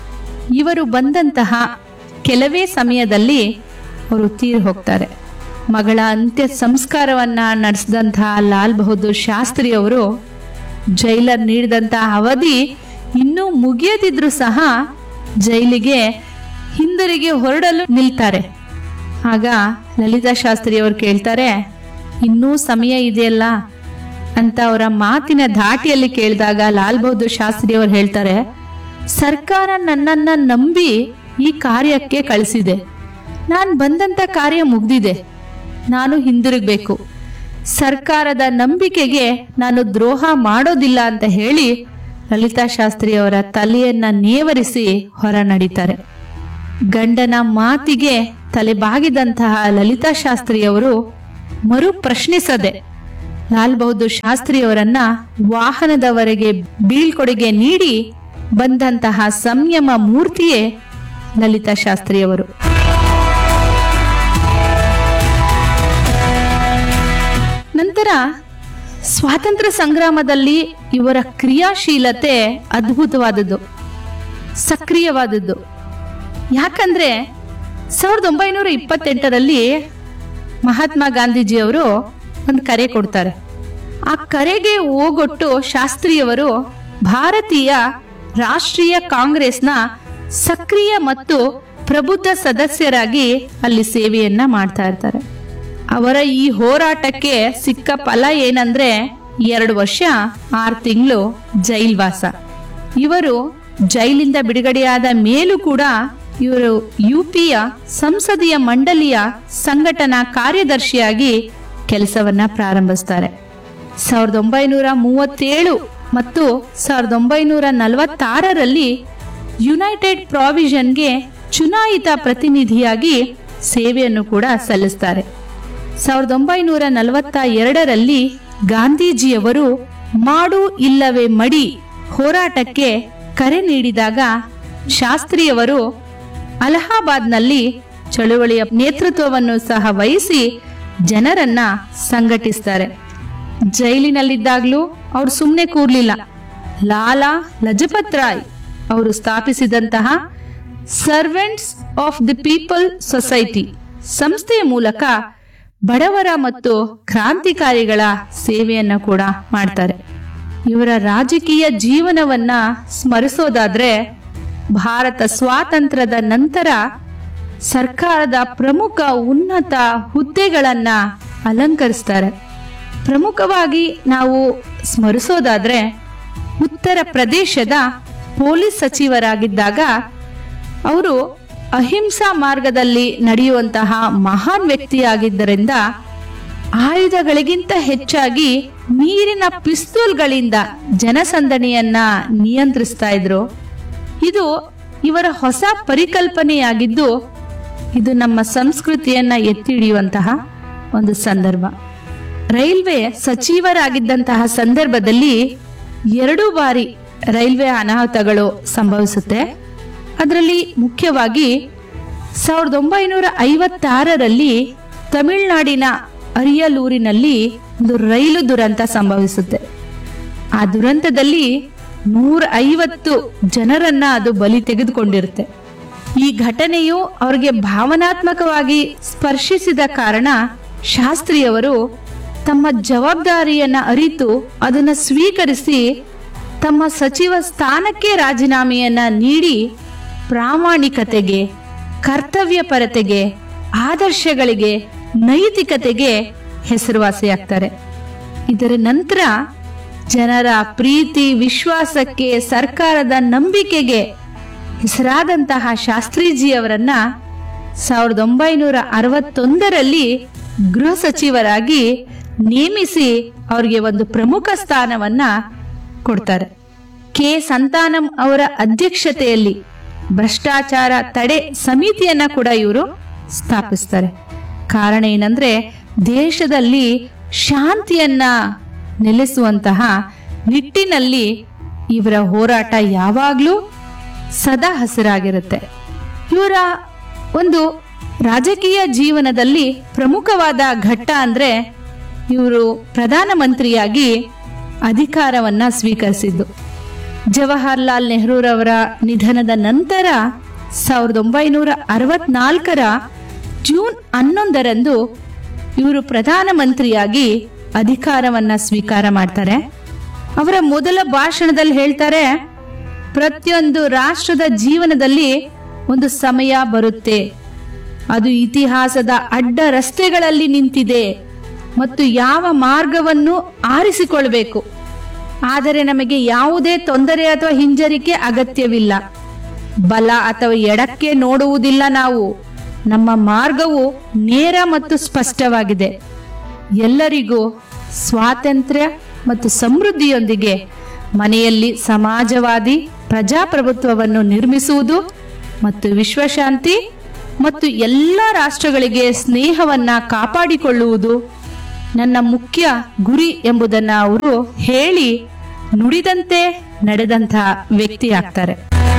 ಇವರು ಬಂದಂತಹ ಕೆಲವೇ ಸಮಯದಲ್ಲಿ ಅವರು ತೀರಿ ಹೋಗ್ತಾರೆ ಮಗಳ ಅಂತ್ಯ ಸಂಸ್ಕಾರವನ್ನ ನಡೆಸಿದಂತಹ ಲಾಲ್ ಬಹದ್ದೂರ್ ಶಾಸ್ತ್ರಿ ಅವರು ಜೈಲರ್ ನೀಡಿದಂತಹ ಅವಧಿ ಇನ್ನೂ ಮುಗಿಯದಿದ್ರು ಸಹ ಜೈಲಿಗೆ ಹಿಂದಿರುಗಿ ಹೊರಡಲು ನಿಲ್ತಾರೆ ಆಗ ಲಲಿತಾ ಶಾಸ್ತ್ರಿ ಅವರು ಕೇಳ್ತಾರೆ ಇನ್ನೂ ಸಮಯ ಇದೆಯಲ್ಲ ಅಂತ ಅವರ ಮಾತಿನ ಧಾಟಿಯಲ್ಲಿ ಕೇಳಿದಾಗ ಲಾಲ್ ಬಹದ್ದೂರ್ ಶಾಸ್ತ್ರಿ ಅವರು ಹೇಳ್ತಾರೆ ಸರ್ಕಾರ ನನ್ನನ್ನ ನಂಬಿ ಈ ಕಾರ್ಯಕ್ಕೆ ಕಳಿಸಿದೆ ನಾನು ಬಂದಂತ ಕಾರ್ಯ ಮುಗ್ದಿದೆ ನಾನು ಹಿಂದಿರುಗಬೇಕು ಸರ್ಕಾರದ ನಂಬಿಕೆಗೆ ನಾನು ದ್ರೋಹ ಮಾಡೋದಿಲ್ಲ ಅಂತ ಹೇಳಿ ಲಲಿತಾ ಶಾಸ್ತ್ರಿ ಅವರ ತಲೆಯನ್ನ ನೇವರಿಸಿ ಹೊರ ನಡೀತಾರೆ ಗಂಡನ ಮಾತಿಗೆ ತಲೆಬಾಗಿದಂತಹ ಲಲಿತಾ ಶಾಸ್ತ್ರಿಯವರು ಮರು ಪ್ರಶ್ನಿಸದೆ ಲಾಲ್ ಬಹದ್ದೂರ್ ಶಾಸ್ತ್ರಿಯವರನ್ನ ವಾಹನದವರೆಗೆ ಬೀಳ್ಕೊಡುಗೆ ನೀಡಿ ಬಂದಂತಹ ಸಂಯಮ ಮೂರ್ತಿಯೇ ಲಲಿತಾ ಶಾಸ್ತ್ರಿಯವರು ನಂತರ ಸ್ವಾತಂತ್ರ್ಯ ಸಂಗ್ರಾಮದಲ್ಲಿ ಇವರ ಕ್ರಿಯಾಶೀಲತೆ ಅದ್ಭುತವಾದದ್ದು ಸಕ್ರಿಯವಾದದ್ದು ಯಾಕಂದ್ರೆ ಸಾವಿರದ ಒಂಬೈನೂರ ಇಪ್ಪತ್ತೆಂಟರಲ್ಲಿ ಮಹಾತ್ಮ ಗಾಂಧೀಜಿಯವರು ಒಂದು ಕರೆ ಕೊಡ್ತಾರೆ ಆ ಕರೆಗೆ ಓಗೊಟ್ಟು ಶಾಸ್ತ್ರಿಯವರು ಭಾರತೀಯ ರಾಷ್ಟ್ರೀಯ ಕಾಂಗ್ರೆಸ್ನ ಸಕ್ರಿಯ ಮತ್ತು ಪ್ರಬುದ್ಧ ಸದಸ್ಯರಾಗಿ ಅಲ್ಲಿ ಸೇವೆಯನ್ನ ಮಾಡ್ತಾ ಇರ್ತಾರೆ ಅವರ ಈ ಹೋರಾಟಕ್ಕೆ ಸಿಕ್ಕ ಫಲ ಏನಂದ್ರೆ ಎರಡು ವರ್ಷ ಆರು ತಿಂಗಳು ಜೈಲ್ವಾಸ ಇವರು ಜೈಲಿಂದ ಬಿಡುಗಡೆಯಾದ ಮೇಲೂ ಕೂಡ ಇವರು ಯುಪಿಯ ಸಂಸದೀಯ ಮಂಡಳಿಯ ಸಂಘಟನಾ ಕಾರ್ಯದರ್ಶಿಯಾಗಿ ಕೆಲಸವನ್ನ ಪ್ರಾರಂಭಿಸ್ತಾರೆ ಸಾವಿರದ ಒಂಬೈನೂರ ಮೂವತ್ತೇಳು ಮತ್ತು ಸಾವಿರದ ಒಂಬೈನೂರ ನಲವತ್ತಾರರಲ್ಲಿ ಯುನೈಟೆಡ್ ಪ್ರಾವಿಷನ್ಗೆ ಚುನಾಯಿತ ಪ್ರತಿನಿಧಿಯಾಗಿ ಸೇವೆಯನ್ನು ಕೂಡ ಸಲ್ಲಿಸ್ತಾರೆ ಸಾವಿರದ ಒಂಬೈನೂರ ನಲವತ್ತ ಎರಡರಲ್ಲಿ ಗಾಂಧೀಜಿಯವರು ಮಾಡು ಇಲ್ಲವೇ ಮಡಿ ಹೋರಾಟಕ್ಕೆ ಕರೆ ನೀಡಿದಾಗ ಶಾಸ್ತ್ರಿಯವರು ಅಲಹಾಬಾದ್ನಲ್ಲಿ ಚಳುವಳಿಯ ನೇತೃತ್ವವನ್ನು ಸಹ ವಹಿಸಿ ಜನರನ್ನ ಸಂಘಟಿಸ್ತಾರೆ ಜೈಲಿನಲ್ಲಿದ್ದಾಗ್ಲೂ ಅವ್ರು ಸುಮ್ಮನೆ ಕೂರ್ಲಿಲ್ಲ ಲಾಲಾ ಲಜಪತ್ ರಾಯ್ ಅವರು ಸ್ಥಾಪಿಸಿದಂತಹ servants of the people society ಸಂಸ್ಥೆಯ ಮೂಲಕ ಬಡವರ ಮತ್ತು ಕ್ರಾಂತಿಕಾರಿಗಳ ಸೇವೆಯನ್ನ ಕೂಡ ಮಾಡ್ತಾರೆ ಇವರ ರಾಜಕೀಯ ಜೀವನವನ್ನ ಸ್ಮರಿಸೋದಾದ್ರೆ ಭಾರತ ಸ್ವಾತಂತ್ರ್ಯದ ನಂತರ ಸರ್ಕಾರದ ಪ್ರಮುಖ ಉನ್ನತ ಹುದ್ದೆಗಳನ್ನ ಅಲಂಕರಿಸ್ತಾರೆ ಪ್ರಮುಖವಾಗಿ ನಾವು ಸ್ಮರಿಸೋದಾದ್ರೆ ಉತ್ತರ ಪ್ರದೇಶದ ಪೊಲೀಸ್ ಸಚಿವರಾಗಿದ್ದಾಗ ಅವರು ಅಹಿಂಸಾ ಮಾರ್ಗದಲ್ಲಿ ನಡೆಯುವಂತಹ ಮಹಾನ್ ವ್ಯಕ್ತಿಯಾಗಿದ್ದರಿಂದ ಆಯುಧಗಳಿಗಿಂತ ಹೆಚ್ಚಾಗಿ ನೀರಿನ ಪಿಸ್ತೂಲ್ಗಳಿಂದ ಜನಸಂದಣಿಯನ್ನ ನಿಯಂತ್ರಿಸ್ತಾ ಇದ್ರು ಇದು ಇವರ ಹೊಸ ಪರಿಕಲ್ಪನೆಯಾಗಿದ್ದು ಇದು ನಮ್ಮ ಸಂಸ್ಕೃತಿಯನ್ನ ಎತ್ತಿ ಹಿಡಿಯುವಂತಹ ಒಂದು ಸಂದರ್ಭ ರೈಲ್ವೆ ಸಚಿವರಾಗಿದ್ದಂತಹ ಸಂದರ್ಭದಲ್ಲಿ ಎರಡು ಬಾರಿ ರೈಲ್ವೆ ಅನಾಹುತಗಳು ಸಂಭವಿಸುತ್ತೆ ಅದರಲ್ಲಿ ಮುಖ್ಯವಾಗಿ ಸಾವಿರದ ಒಂಬೈನೂರ ಐವತ್ತಾರರಲ್ಲಿ ತಮಿಳುನಾಡಿನ ಅರಿಯಲೂರಿನಲ್ಲಿ ಒಂದು ರೈಲು ದುರಂತ ಸಂಭವಿಸುತ್ತೆ ಆ ದುರಂತದಲ್ಲಿ ನೂರ ಐವತ್ತು ಜನರನ್ನ ಅದು ಬಲಿ ತೆಗೆದುಕೊಂಡಿರುತ್ತೆ ಈ ಘಟನೆಯು ಅವರಿಗೆ ಭಾವನಾತ್ಮಕವಾಗಿ ಸ್ಪರ್ಶಿಸಿದ ಕಾರಣ ಶಾಸ್ತ್ರಿಯವರು ತಮ್ಮ ಜವಾಬ್ದಾರಿಯನ್ನ ಅರಿತು ಅದನ್ನ ಸ್ವೀಕರಿಸಿ ತಮ್ಮ ಸಚಿವ ಸ್ಥಾನಕ್ಕೆ ರಾಜೀನಾಮೆಯನ್ನ ನೀಡಿ ಪ್ರಾಮಾಣಿಕತೆಗೆ ಕರ್ತವ್ಯಪರತೆಗೆ ಆದರ್ಶಗಳಿಗೆ ನೈತಿಕತೆಗೆ ಹೆಸರುವಾಸಿಯಾಗ್ತಾರೆ ಇದರ ನಂತರ ಜನರ ಪ್ರೀತಿ ವಿಶ್ವಾಸಕ್ಕೆ ಸರ್ಕಾರದ ನಂಬಿಕೆಗೆ ಹೆಸರಾದಂತಹ ಶಾಸ್ತ್ರೀಜಿಯವರನ್ನ ಸಾವಿರದ ಒಂಬೈನೂರ ಅರವತ್ತೊಂದರಲ್ಲಿ ಗೃಹ ಸಚಿವರಾಗಿ ನೇಮಿಸಿ ಅವರಿಗೆ ಒಂದು ಪ್ರಮುಖ ಸ್ಥಾನವನ್ನ ಕೊಡ್ತಾರೆ ಕೆ ಸಂತಾನಂ ಅವರ ಅಧ್ಯಕ್ಷತೆಯಲ್ಲಿ ಭ್ರಷ್ಟಾಚಾರ ತಡೆ ಸಮಿತಿಯನ್ನ ಕೂಡ ಇವರು ಸ್ಥಾಪಿಸ್ತಾರೆ ಕಾರಣ ಏನಂದ್ರೆ ದೇಶದಲ್ಲಿ ಶಾಂತಿಯನ್ನ ನೆಲೆಸುವಂತಹ ನಿಟ್ಟಿನಲ್ಲಿ ಇವರ ಹೋರಾಟ ಯಾವಾಗ್ಲೂ ಸದಾ ಹಸಿರಾಗಿರುತ್ತೆ ಇವರ ಒಂದು ರಾಜಕೀಯ ಜೀವನದಲ್ಲಿ ಪ್ರಮುಖವಾದ ಘಟ್ಟ ಅಂದ್ರೆ ಇವರು ಪ್ರಧಾನಮಂತ್ರಿಯಾಗಿ ಅಧಿಕಾರವನ್ನ ಸ್ವೀಕರಿಸಿದ್ದು ಜವಾಹರ್ಲಾಲ್ ನೆಹರೂರವರ ನಿಧನದ ನಂತರ ಸಾವಿರದ ಒಂಬೈನೂರ ಅರವತ್ನಾಲ್ಕರ ಜೂನ್ ಹನ್ನೊಂದರಂದು ಇವರು ಪ್ರಧಾನಮಂತ್ರಿಯಾಗಿ ಅಧಿಕಾರವನ್ನ ಸ್ವೀಕಾರ ಮಾಡ್ತಾರೆ ಅವರ ಮೊದಲ ಭಾಷಣದಲ್ಲಿ ಹೇಳ್ತಾರೆ ಪ್ರತಿಯೊಂದು ರಾಷ್ಟ್ರದ ಜೀವನದಲ್ಲಿ ಒಂದು ಸಮಯ ಬರುತ್ತೆ ಅದು ಇತಿಹಾಸದ ಅಡ್ಡ ರಸ್ತೆಗಳಲ್ಲಿ ನಿಂತಿದೆ ಮತ್ತು ಯಾವ ಮಾರ್ಗವನ್ನು ಆರಿಸಿಕೊಳ್ಬೇಕು ಆದರೆ ನಮಗೆ ಯಾವುದೇ ತೊಂದರೆ ಅಥವಾ ಹಿಂಜರಿಕೆ ಅಗತ್ಯವಿಲ್ಲ ಬಲ ಅಥವಾ ಎಡಕ್ಕೆ ನೋಡುವುದಿಲ್ಲ ನಾವು ನಮ್ಮ ಮಾರ್ಗವು ನೇರ ಮತ್ತು ಸ್ಪಷ್ಟವಾಗಿದೆ ಎಲ್ಲರಿಗೂ ಸ್ವಾತಂತ್ರ್ಯ ಮತ್ತು ಸಮೃದ್ಧಿಯೊಂದಿಗೆ ಮನೆಯಲ್ಲಿ ಸಮಾಜವಾದಿ ಪ್ರಜಾಪ್ರಭುತ್ವವನ್ನು ನಿರ್ಮಿಸುವುದು ಮತ್ತು ವಿಶ್ವಶಾಂತಿ ಮತ್ತು ಎಲ್ಲ ರಾಷ್ಟ್ರಗಳಿಗೆ ಸ್ನೇಹವನ್ನ ಕಾಪಾಡಿಕೊಳ್ಳುವುದು ನನ್ನ ಮುಖ್ಯ ಗುರಿ ಎಂಬುದನ್ನ ಅವರು ಹೇಳಿ ನುಡಿದಂತೆ ನಡೆದಂತಹ ವ್ಯಕ್ತಿ ಆಗ್ತಾರೆ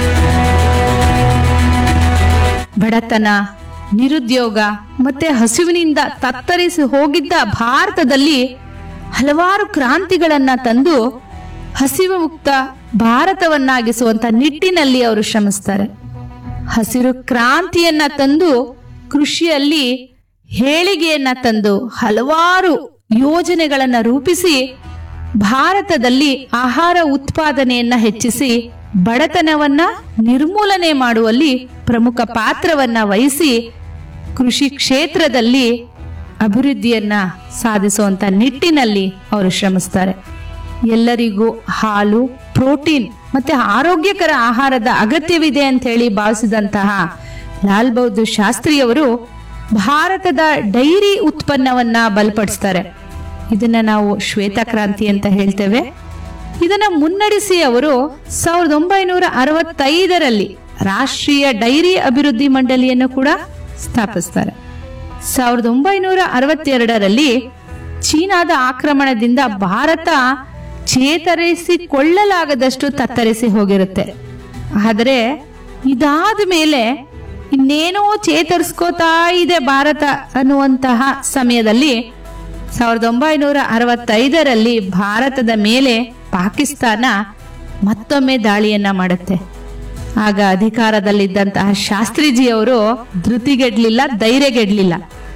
ಬಡತನ ನಿರುದ್ಯೋಗ ಮತ್ತೆ ಹಸಿವಿನಿಂದ ತತ್ತರಿಸಿ ಹೋಗಿದ್ದ ಭಾರತದಲ್ಲಿ ಹಲವಾರು ಕ್ರಾಂತಿಗಳನ್ನ ತಂದು ಹಸಿವು ಮುಕ್ತ ಭಾರತವನ್ನಾಗಿಸುವಂತ ನಿಟ್ಟಿನಲ್ಲಿ ಅವರು ಶ್ರಮಿಸ್ತಾರೆ ಹಸಿರು ಕ್ರಾಂತಿಯನ್ನ ತಂದು ಕೃಷಿಯಲ್ಲಿ ಹೇಳಿಗೆಯನ್ನ ತಂದು ಹಲವಾರು ಯೋಜನೆಗಳನ್ನ ರೂಪಿಸಿ ಭಾರತದಲ್ಲಿ ಆಹಾರ ಉತ್ಪಾದನೆಯನ್ನ ಹೆಚ್ಚಿಸಿ ಬಡತನವನ್ನ ನಿರ್ಮೂಲನೆ ಮಾಡುವಲ್ಲಿ ಪ್ರಮುಖ ಪಾತ್ರವನ್ನ ವಹಿಸಿ ಕೃಷಿ ಕ್ಷೇತ್ರದಲ್ಲಿ ಅಭಿವೃದ್ಧಿಯನ್ನ ಸಾಧಿಸುವಂತ ನಿಟ್ಟಿನಲ್ಲಿ ಅವರು ಶ್ರಮಿಸ್ತಾರೆ ಎಲ್ಲರಿಗೂ ಹಾಲು ಪ್ರೋಟೀನ್ ಮತ್ತೆ ಆರೋಗ್ಯಕರ ಆಹಾರದ ಅಗತ್ಯವಿದೆ ಅಂತ ಹೇಳಿ ಭಾವಿಸಿದಂತಹ ಲಾಲ್ ಬಹದ್ದೂರ್ ಶಾಸ್ತ್ರಿಯವರು ಭಾರತದ ಡೈರಿ ಉತ್ಪನ್ನವನ್ನ ಬಲಪಡಿಸ್ತಾರೆ ಇದನ್ನ ನಾವು ಶ್ವೇತಕ್ರಾಂತಿ ಅಂತ ಹೇಳ್ತೇವೆ ಇದನ್ನ ಮುನ್ನಡೆಸಿ ಅವರು ಸಾವಿರದ ಒಂಬೈನೂರ ಅರವತ್ತೈದರಲ್ಲಿ ರಾಷ್ಟ್ರೀಯ ಡೈರಿ ಅಭಿವೃದ್ಧಿ ಮಂಡಳಿಯನ್ನು ಕೂಡ ಸ್ಥಾಪಿಸ್ತಾರೆ ಸಾವಿರದ ಒಂಬೈನೂರ ಅರವತ್ತೆರಡರಲ್ಲಿ ಚೀನಾದ ಆಕ್ರಮಣದಿಂದ ಭಾರತ ಚೇತರಿಸಿಕೊಳ್ಳಲಾಗದಷ್ಟು ತತ್ತರಿಸಿ ಹೋಗಿರುತ್ತೆ ಆದರೆ ಇದಾದ ಮೇಲೆ ಇನ್ನೇನೋ ಚೇತರಿಸ್ಕೋತಾ ಇದೆ ಭಾರತ ಅನ್ನುವಂತಹ ಸಮಯದಲ್ಲಿ ಸಾವಿರದ ಒಂಬೈನೂರ ಅರವತ್ತೈದರಲ್ಲಿ ಭಾರತದ ಮೇಲೆ ಪಾಕಿಸ್ತಾನ ಮತ್ತೊಮ್ಮೆ ದಾಳಿಯನ್ನ ಮಾಡುತ್ತೆ ಆಗ ಅಧಿಕಾರದಲ್ಲಿದ್ದಂತಹ ಶಾಸ್ತ್ರಿಜಿಯವರು ಧೃತಿಗೆಡ್ಲಿಲ್ಲ ಧೈರ್ಯಗೆಡ್ಲಿಲ್ಲ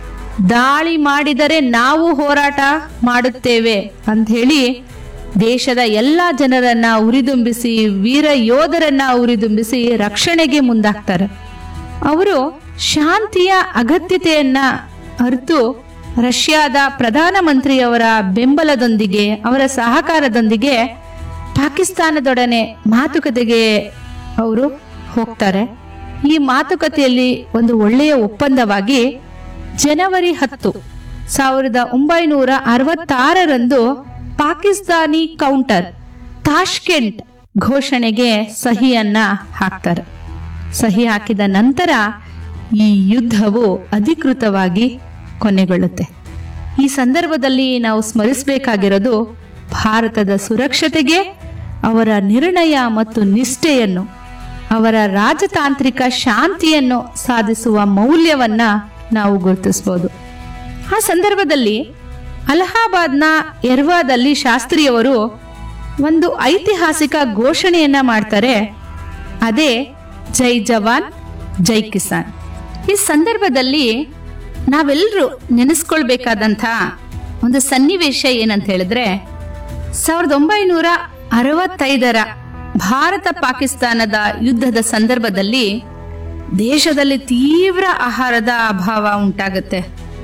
ದಾಳಿ ಮಾಡಿದರೆ ನಾವು ಹೋರಾಟ ಮಾಡುತ್ತೇವೆ ಅಂತ ಹೇಳಿ ದೇಶದ ಎಲ್ಲ ಜನರನ್ನ ಉರಿದುಂಬಿಸಿ ವೀರ ಯೋಧರನ್ನ ಉರಿದುಂಬಿಸಿ ರಕ್ಷಣೆಗೆ ಮುಂದಾಗ್ತಾರೆ ಅವರು ಶಾಂತಿಯ ಅಗತ್ಯತೆಯನ್ನ ಅರಿತು ರಷ್ಯಾದ ಪ್ರಧಾನಮಂತ್ರಿಯವರ ಬೆಂಬಲದೊಂದಿಗೆ ಅವರ ಸಹಕಾರದೊಂದಿಗೆ ಪಾಕಿಸ್ತಾನದೊಡನೆ ಮಾತುಕತೆಗೆ ಅವರು ಹೋಗ್ತಾರೆ ಈ ಮಾತುಕತೆಯಲ್ಲಿ ಒಂದು ಒಳ್ಳೆಯ ಒಪ್ಪಂದವಾಗಿ ಜನವರಿ ಹತ್ತು ಸಾವಿರದ ಒಂಬೈನೂರ ಅರವತ್ತಾರರಂದು ಪಾಕಿಸ್ತಾನಿ ಕೌಂಟರ್ ತಾಷ್ಕೆಂಟ್ ಘೋಷಣೆಗೆ ಸಹಿಯನ್ನ ಹಾಕ್ತಾರೆ ಸಹಿ ಹಾಕಿದ ನಂತರ ಈ ಯುದ್ಧವು ಅಧಿಕೃತವಾಗಿ ಕೊನೆಗೊಳ್ಳುತ್ತೆ ಈ ಸಂದರ್ಭದಲ್ಲಿ ನಾವು ಸ್ಮರಿಸಬೇಕಾಗಿರೋದು ಭಾರತದ ಸುರಕ್ಷತೆಗೆ ಅವರ ನಿರ್ಣಯ ಮತ್ತು ನಿಷ್ಠೆಯನ್ನು ಅವರ ರಾಜತಾಂತ್ರಿಕ ಶಾಂತಿಯನ್ನು ಸಾಧಿಸುವ ಮೌಲ್ಯವನ್ನ ನಾವು ಗುರುತಿಸಬಹುದು ಆ ಸಂದರ್ಭದಲ್ಲಿ ಅಲಹಾಬಾದ್ನ ಎರ್ವಾದಲ್ಲಿ ಶಾಸ್ತ್ರಿಯವರು ಒಂದು ಐತಿಹಾಸಿಕ ಘೋಷಣೆಯನ್ನ ಮಾಡ್ತಾರೆ ಅದೇ ಜೈ ಜವಾನ್ ಜೈ ಕಿಸಾನ್ ಈ ಸಂದರ್ಭದಲ್ಲಿ ನಾವೆಲ್ಲರೂ ನೆನೆಸ್ಕೊಳ್ಬೇಕಾದಂಥ ಒಂದು ಸನ್ನಿವೇಶ ಏನಂತ ಹೇಳಿದ್ರೆ ಸಾವಿರದ ಒಂಬೈನೂರ ಅರವತ್ತೈದರ ಭಾರತ ಪಾಕಿಸ್ತಾನದ ಯುದ್ಧದ ಸಂದರ್ಭದಲ್ಲಿ ದೇಶದಲ್ಲಿ ತೀವ್ರ ಆಹಾರದ ಅಭಾವ ಉಂಟಾಗುತ್ತೆ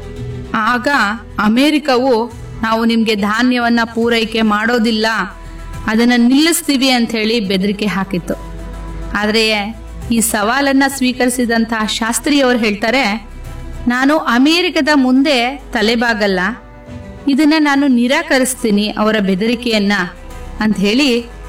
ಆಗ ಅಮೆರಿಕವು ನಾವು ನಿಮ್ಗೆ ಧಾನ್ಯವನ್ನ ಪೂರೈಕೆ ಮಾಡೋದಿಲ್ಲ ಅದನ್ನ ನಿಲ್ಲಿಸ್ತೀವಿ ಅಂತ ಹೇಳಿ ಬೆದರಿಕೆ ಹಾಕಿತ್ತು ಆದರೆ ಈ ಸವಾಲನ್ನ ಸ್ವೀಕರಿಸಿದಂತಹ ಶಾಸ್ತ್ರಿಯವರು ಹೇಳ್ತಾರೆ ನಾನು ಅಮೆರಿಕದ ಮುಂದೆ ತಲೆಬಾಗಲ್ಲ ಇದನ್ನ ನಾನು ನಿರಾಕರಿಸ್ತೀನಿ ಅವರ ಬೆದರಿಕೆಯನ್ನ ಅಂತ ಹೇಳಿ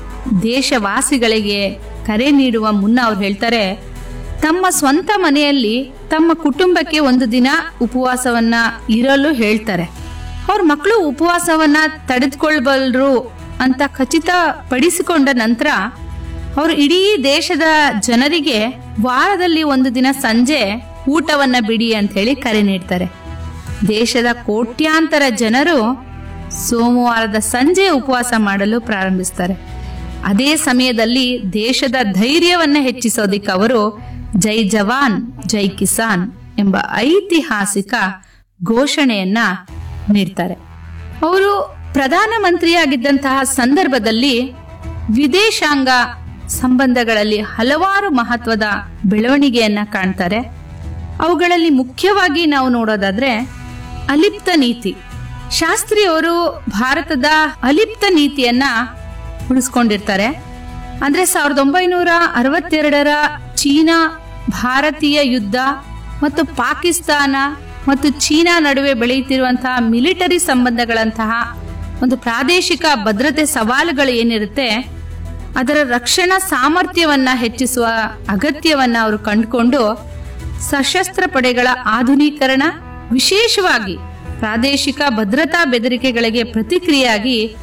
ದೇಶವಾಸಿಗಳಿಗೆ ಕರೆ ನೀಡುವ ಮುನ್ನ ಅವ್ರು ಹೇಳ್ತಾರೆ ತಮ್ಮ ಸ್ವಂತ ಮನೆಯಲ್ಲಿ ತಮ್ಮ ಕುಟುಂಬಕ್ಕೆ ಒಂದು ದಿನ ಉಪವಾಸವನ್ನ ಇರಲು ಹೇಳ್ತಾರೆ ಅವ್ರ ಮಕ್ಕಳು ಉಪವಾಸವನ್ನ ತಡೆದುಕೊಳ್ಬಲ್ರು ಅಂತ ಖಚಿತಪಡಿಸಿಕೊಂಡ ನಂತರ ಅವರು ಇಡೀ ದೇಶದ ಜನರಿಗೆ ವಾರದಲ್ಲಿ ಒಂದು ದಿನ ಸಂಜೆ ಊಟವನ್ನ ಬಿಡಿ ಅಂತ ಹೇಳಿ ಕರೆ ನೀಡ್ತಾರೆ ದೇಶದ ಕೋಟ್ಯಾಂತರ ಜನರು ಸೋಮವಾರದ ಸಂಜೆ ಉಪವಾಸ ಮಾಡಲು ಪ್ರಾರಂಭಿಸ್ತಾರೆ ಅದೇ ಸಮಯದಲ್ಲಿ ದೇಶದ ಧೈರ್ಯವನ್ನ ಹೆಚ್ಚಿಸೋದಿಕ್ಕೆ ಅವರು ಜೈ ಜವಾನ್ ಜೈ ಕಿಸಾನ್ ಎಂಬ ಐತಿಹಾಸಿಕ ಘೋಷಣೆಯನ್ನ ನೀಡ್ತಾರೆ ಅವರು ಪ್ರಧಾನಮಂತ್ರಿಯಾಗಿದ್ದಂತಹ ಸಂದರ್ಭದಲ್ಲಿ ವಿದೇಶಾಂಗ ಸಂಬಂಧಗಳಲ್ಲಿ ಹಲವಾರು ಮಹತ್ವದ ಬೆಳವಣಿಗೆಯನ್ನ ಕಾಣ್ತಾರೆ ಅವುಗಳಲ್ಲಿ ಮುಖ್ಯವಾಗಿ ನಾವು ನೋಡೋದಾದ್ರೆ ಅಲಿಪ್ತ ನೀತಿ ಶಾಸ್ತ್ರಿ ಅವರು ಭಾರತದ ಅಲಿಪ್ತ ನೀತಿಯನ್ನ ಉಳಿಸ್ಕೊಂಡಿರ್ತಾರೆ ಅಂದ್ರೆ ಸಾವಿರದ ಒಂಬೈನೂರ ಅರವತ್ತೆರಡರ ಚೀನಾ ಭಾರತೀಯ ಯುದ್ಧ ಮತ್ತು ಪಾಕಿಸ್ತಾನ ಮತ್ತು ಚೀನಾ ನಡುವೆ ಬೆಳೆಯುತ್ತಿರುವಂತಹ ಮಿಲಿಟರಿ ಸಂಬಂಧಗಳಂತಹ ಒಂದು ಪ್ರಾದೇಶಿಕ ಭದ್ರತೆ ಸವಾಲುಗಳು ಏನಿರುತ್ತೆ ಅದರ ರಕ್ಷಣಾ ಸಾಮರ್ಥ್ಯವನ್ನ ಹೆಚ್ಚಿಸುವ ಅಗತ್ಯವನ್ನ ಅವರು ಕಂಡುಕೊಂಡು ಸಶಸ್ತ್ರ ಪಡೆಗಳ ಆಧುನೀಕರಣ ವಿಶೇಷವಾಗಿ ಪ್ರಾದೇಶಿಕ ಭದ್ರತಾ ಬೆದರಿಕೆಗಳಿಗೆ ಪ್ರತಿಕ್ರಿಯೆಯಾಗಿ